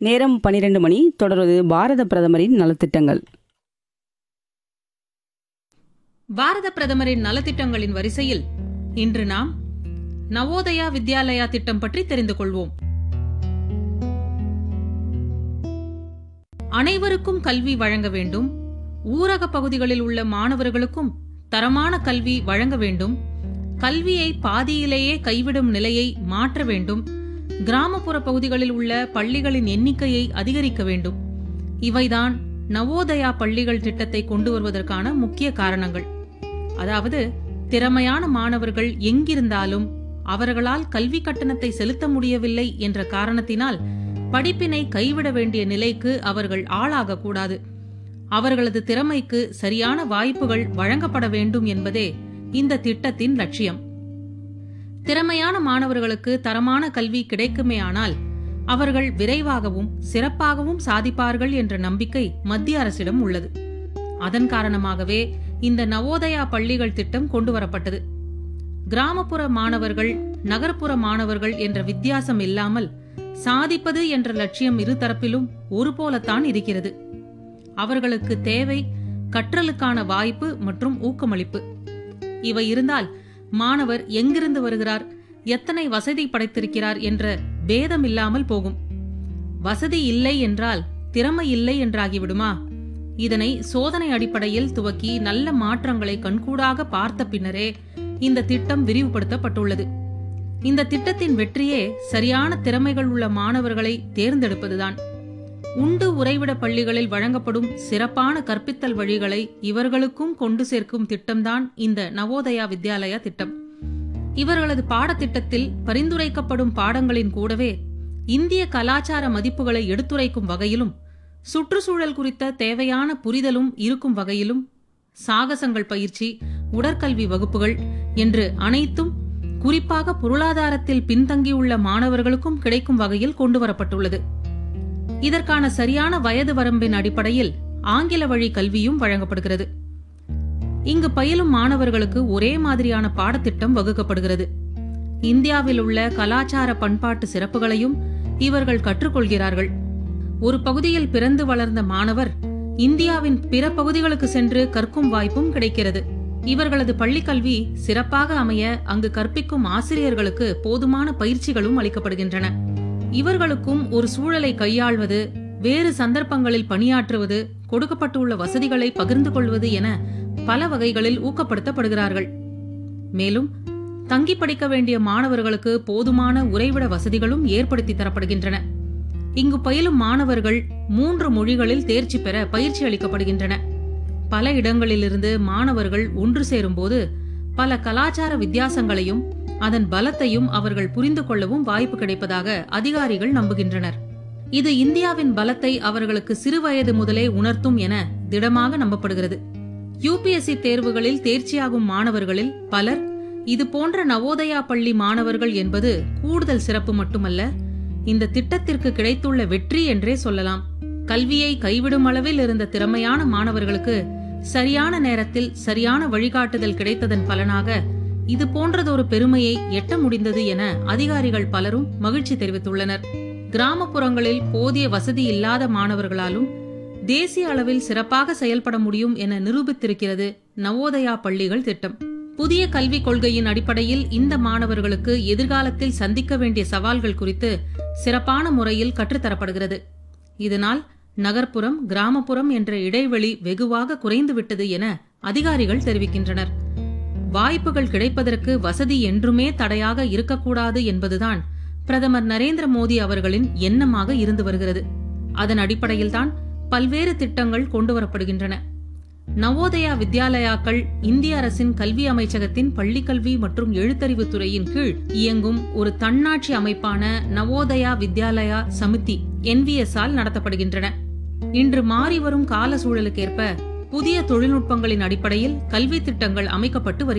நேரம் பன்னிரண்டு மணி தொடர்வது பாரத பிரதமரின் நலத்திட்டங்கள் பாரத பிரதமரின் நலத்திட்டங்களின் வரிசையில் இன்று நாம் நவோதயா வித்யாலயா திட்டம் பற்றி தெரிந்து கொள்வோம் அனைவருக்கும் கல்வி வழங்க வேண்டும் ஊரக பகுதிகளில் உள்ள மாணவர்களுக்கும் தரமான கல்வி வழங்க வேண்டும் கல்வியை பாதியிலேயே கைவிடும் நிலையை மாற்ற வேண்டும் கிராமப்புற பகுதிகளில் உள்ள பள்ளிகளின் எண்ணிக்கையை அதிகரிக்க வேண்டும் இவைதான் நவோதயா பள்ளிகள் திட்டத்தை கொண்டு வருவதற்கான முக்கிய காரணங்கள் அதாவது திறமையான மாணவர்கள் எங்கிருந்தாலும் அவர்களால் கல்வி கட்டணத்தை செலுத்த முடியவில்லை என்ற காரணத்தினால் படிப்பினை கைவிட வேண்டிய நிலைக்கு அவர்கள் ஆளாகக்கூடாது அவர்களது திறமைக்கு சரியான வாய்ப்புகள் வழங்கப்பட வேண்டும் என்பதே இந்த திட்டத்தின் லட்சியம் திறமையான மாணவர்களுக்கு தரமான கல்வி கிடைக்குமேயானால் அவர்கள் விரைவாகவும் சிறப்பாகவும் சாதிப்பார்கள் என்ற நம்பிக்கை மத்திய அரசிடம் உள்ளது அதன் காரணமாகவே இந்த நவோதயா பள்ளிகள் திட்டம் கொண்டு வரப்பட்டது கிராமப்புற மாணவர்கள் நகர்ப்புற மாணவர்கள் என்ற வித்தியாசம் இல்லாமல் சாதிப்பது என்ற லட்சியம் இருதரப்பிலும் ஒரு போலத்தான் இருக்கிறது அவர்களுக்கு தேவை கற்றலுக்கான வாய்ப்பு மற்றும் ஊக்கமளிப்பு இவை இருந்தால் மாணவர் எங்கிருந்து வருகிறார் எத்தனை வசதி படைத்திருக்கிறார் என்ற பேதம் இல்லாமல் போகும் வசதி இல்லை என்றால் திறமை இல்லை என்றாகிவிடுமா இதனை சோதனை அடிப்படையில் துவக்கி நல்ல மாற்றங்களை கண்கூடாக பார்த்த பின்னரே இந்த திட்டம் விரிவுபடுத்தப்பட்டுள்ளது இந்த திட்டத்தின் வெற்றியே சரியான திறமைகள் உள்ள மாணவர்களை தேர்ந்தெடுப்பதுதான் உண்டு உறைவிட பள்ளிகளில் வழங்கப்படும் சிறப்பான கற்பித்தல் வழிகளை இவர்களுக்கும் கொண்டு சேர்க்கும் திட்டம்தான் இந்த நவோதயா வித்யாலயா திட்டம் இவர்களது பாடத்திட்டத்தில் பரிந்துரைக்கப்படும் பாடங்களின் கூடவே இந்திய கலாச்சார மதிப்புகளை எடுத்துரைக்கும் வகையிலும் சுற்றுச்சூழல் குறித்த தேவையான புரிதலும் இருக்கும் வகையிலும் சாகசங்கள் பயிற்சி உடற்கல்வி வகுப்புகள் என்று அனைத்தும் குறிப்பாக பொருளாதாரத்தில் பின்தங்கியுள்ள மாணவர்களுக்கும் கிடைக்கும் வகையில் கொண்டு வரப்பட்டுள்ளது இதற்கான சரியான வயது வரம்பின் அடிப்படையில் ஆங்கில வழி கல்வியும் வழங்கப்படுகிறது இங்கு பயிலும் மாணவர்களுக்கு ஒரே மாதிரியான பாடத்திட்டம் வகுக்கப்படுகிறது இந்தியாவில் உள்ள கலாச்சார பண்பாட்டு சிறப்புகளையும் இவர்கள் கற்றுக்கொள்கிறார்கள் ஒரு பகுதியில் பிறந்து வளர்ந்த மாணவர் இந்தியாவின் பிற பகுதிகளுக்கு சென்று கற்கும் வாய்ப்பும் கிடைக்கிறது இவர்களது பள்ளிக்கல்வி சிறப்பாக அமைய அங்கு கற்பிக்கும் ஆசிரியர்களுக்கு போதுமான பயிற்சிகளும் அளிக்கப்படுகின்றன இவர்களுக்கும் ஒரு சூழலை கையாள்வது வேறு சந்தர்ப்பங்களில் பணியாற்றுவது கொடுக்கப்பட்டுள்ள வசதிகளை பகிர்ந்து கொள்வது என பல வகைகளில் ஊக்கப்படுத்தப்படுகிறார்கள் மேலும் தங்கி படிக்க வேண்டிய மாணவர்களுக்கு போதுமான உறைவிட வசதிகளும் ஏற்படுத்தி தரப்படுகின்றன இங்கு பயிலும் மாணவர்கள் மூன்று மொழிகளில் தேர்ச்சி பெற பயிற்சி அளிக்கப்படுகின்றன பல இடங்களிலிருந்து மாணவர்கள் ஒன்று சேரும்போது பல கலாச்சார வித்தியாசங்களையும் அதன் பலத்தையும் அவர்கள் புரிந்து கொள்ளவும் வாய்ப்பு கிடைப்பதாக அதிகாரிகள் நம்புகின்றனர் இது இந்தியாவின் பலத்தை அவர்களுக்கு சிறுவயது முதலே உணர்த்தும் என திடமாக நம்பப்படுகிறது யுபிஎஸ்சி தேர்வுகளில் தேர்ச்சியாகும் மாணவர்களில் பலர் இது போன்ற நவோதயா பள்ளி மாணவர்கள் என்பது கூடுதல் சிறப்பு மட்டுமல்ல இந்த திட்டத்திற்கு கிடைத்துள்ள வெற்றி என்றே சொல்லலாம் கல்வியை கைவிடும் அளவில் இருந்த திறமையான மாணவர்களுக்கு சரியான நேரத்தில் சரியான வழிகாட்டுதல் கிடைத்ததன் பலனாக இது போன்றதொரு பெருமையை எட்ட முடிந்தது என அதிகாரிகள் பலரும் மகிழ்ச்சி தெரிவித்துள்ளனர் கிராமப்புறங்களில் போதிய வசதி இல்லாத மாணவர்களாலும் தேசிய அளவில் சிறப்பாக செயல்பட முடியும் என நிரூபித்திருக்கிறது நவோதயா பள்ளிகள் திட்டம் புதிய கல்விக் கொள்கையின் அடிப்படையில் இந்த மாணவர்களுக்கு எதிர்காலத்தில் சந்திக்க வேண்டிய சவால்கள் குறித்து சிறப்பான முறையில் கற்றுத்தரப்படுகிறது இதனால் நகர்ப்புறம் கிராமப்புறம் என்ற இடைவெளி வெகுவாக குறைந்துவிட்டது என அதிகாரிகள் தெரிவிக்கின்றனர் வாய்ப்புகள் கிடைப்பதற்கு வசதி என்றுமே தடையாக இருக்கக்கூடாது என்பதுதான் பிரதமர் நரேந்திர மோடி அவர்களின் எண்ணமாக இருந்து வருகிறது அதன் அடிப்படையில்தான் பல்வேறு திட்டங்கள் கொண்டுவரப்படுகின்றன நவோதயா வித்யாலயாக்கள் இந்திய அரசின் கல்வி அமைச்சகத்தின் பள்ளிக்கல்வி மற்றும் எழுத்தறிவு துறையின் கீழ் இயங்கும் ஒரு தன்னாட்சி அமைப்பான நவோதயா வித்யாலயா சமிதி என்விஎஸ் ஆல் நடத்தப்படுகின்றன இன்று மாறி வரும் கால சூழலுக்கேற்ப புதிய தொழில்நுட்பங்களின் அடிப்படையில் கல்வி திட்டங்கள் அமைக்கப்பட்டு வருகின்றன